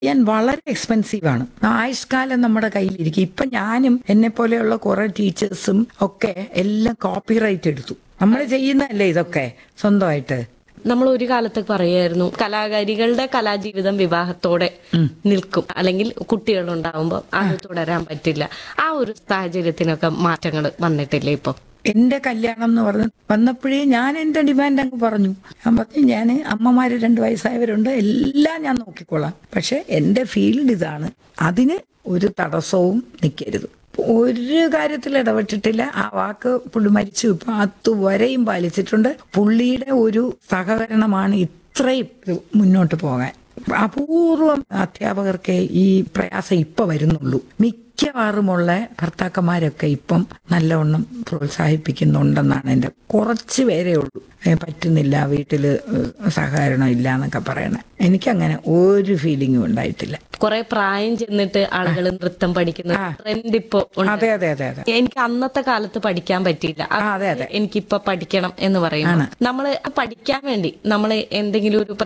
ചെയ്യാൻ വളരെ എക്സ്പെൻസീവ് ആണ് ആയുഷ്കാലം നമ്മുടെ കയ്യിലിരിക്കും ഇപ്പൊ ഞാനും എന്നെ പോലെയുള്ള കുറെ ടീച്ചേഴ്സും ഒക്കെ എല്ലാം കോപ്പിറൈറ്റ് എടുത്തു നമ്മൾ ചെയ്യുന്നതല്ലേ ഇതൊക്കെ സ്വന്തമായിട്ട് നമ്മൾ ഒരു കാലത്ത് പറയായിരുന്നു കലാകാരികളുടെ കലാജീവിതം വിവാഹത്തോടെ നിൽക്കും അല്ലെങ്കിൽ കുട്ടികൾ ഉണ്ടാവുമ്പോൾ അത് തുടരാൻ പറ്റില്ല ആ ഒരു സാഹചര്യത്തിനൊക്കെ മാറ്റങ്ങൾ വന്നിട്ടില്ലേ ഇപ്പൊ എന്റെ കല്യാണം എന്ന് പറഞ്ഞ് വന്നപ്പോഴേ ഞാൻ എന്റെ ഡിമാൻഡ് അങ്ങ് പറഞ്ഞു ഞാൻ പറഞ്ഞു ഞാൻ അമ്മമാര് രണ്ട് വയസ്സായവരുണ്ട് എല്ലാം ഞാൻ നോക്കിക്കോളാം പക്ഷെ എന്റെ ഫീൽഡ് ഇതാണ് അതിന് ഒരു തടസ്സവും നിൽക്കരുത് ഒരു കാര്യത്തിൽ ഇടപെട്ടിട്ടില്ല ആ വാക്ക് പുള്ളി മരിച്ചു ഇപ്പൊ അതുവരെയും പാലിച്ചിട്ടുണ്ട് പുള്ളിയുടെ ഒരു സഹകരണമാണ് ഇത്രയും ഇത് മുന്നോട്ട് പോകാൻ അപൂർവം അധ്യാപകർക്ക് ഈ പ്രയാസം ഇപ്പൊ വരുന്നുള്ളൂ മിക്കവാറുമുള്ള ഭർത്താക്കന്മാരൊക്കെ ഇപ്പം നല്ലവണ്ണം പ്രോത്സാഹിപ്പിക്കുന്നുണ്ടെന്നാണ് എൻ്റെ കുറച്ച് പേരേ ഉള്ളൂ ഏ, പറ്റുന്നില്ല വീട്ടില് ഏ, സഹകരണം ഇല്ല എന്നൊക്കെ പറയണേ എനിക്കങ്ങനെ ഒരു ഫീലിംഗും ഉണ്ടായിട്ടില്ല കുറെ പ്രായം ചെന്നിട്ട് ആളുകൾ നൃത്തം പഠിക്കുന്ന ട്രെൻഡ് ഇപ്പൊ ഉണ്ട്. അതെ അതെ അതെ അതെ എനിക്ക് അന്നത്തെ കാലത്ത് പഠിക്കാൻ പറ്റിയില്ല ആ, അതെ, അതെ. എനിക്കിപ്പൊ പഠിക്കണം എന്ന് പറയുമ്പോൾ നമ്മള് പഠിക്കാൻ വേണ്ടി നമ്മൾ എന്തെങ്കിലും ഒരു